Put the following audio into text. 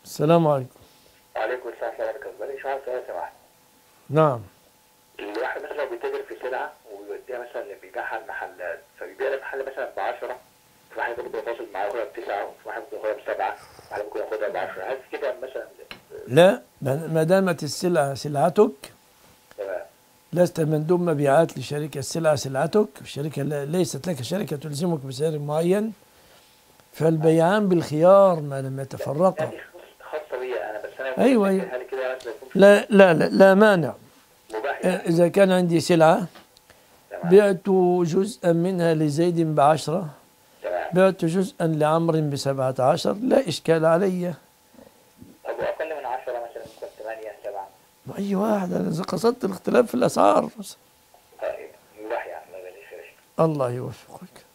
السلام عليكم وعليكم السلام ورحمة الله وبركاته معلش واحد سؤال سمحت نعم الواحد مثلا بيتاجر في سلعة وبيوديها مثلا اللي بيبيعها المحلات فبيبيع المحل مثلا ب 10 في واحد ممكن يتواصل معاه ياخدها بتسعة وفي واحد ممكن ياخدها بسبعة في واحد ممكن ياخدها ب 10 هل كده مثلا لا ما دامت السلعة سلعتك تمام لست مندوب مبيعات لشركة السلعة سلعتك الشركة لا- ليست لك شركة تلزمك بسعر معين فالبيعان بالخيار ما لم يتفرقا يعني خاصة بيا أنا بس أنا أيوة، أيوة. هل كده مثلا يكون لا لا لا, لا مانع مباح يعني إذا كان عندي سلعة تمام بعت جزءا منها لزيد بعشرة تمام بعت جزءا لعمر بسبعة عشر لا إشكال علي طب وأقل من 10 مثلا ممكن 8 7 أي واحد أنا إذا قصدت الاختلاف في الأسعار طيب مباح يعني ما بلاش الله يوفقك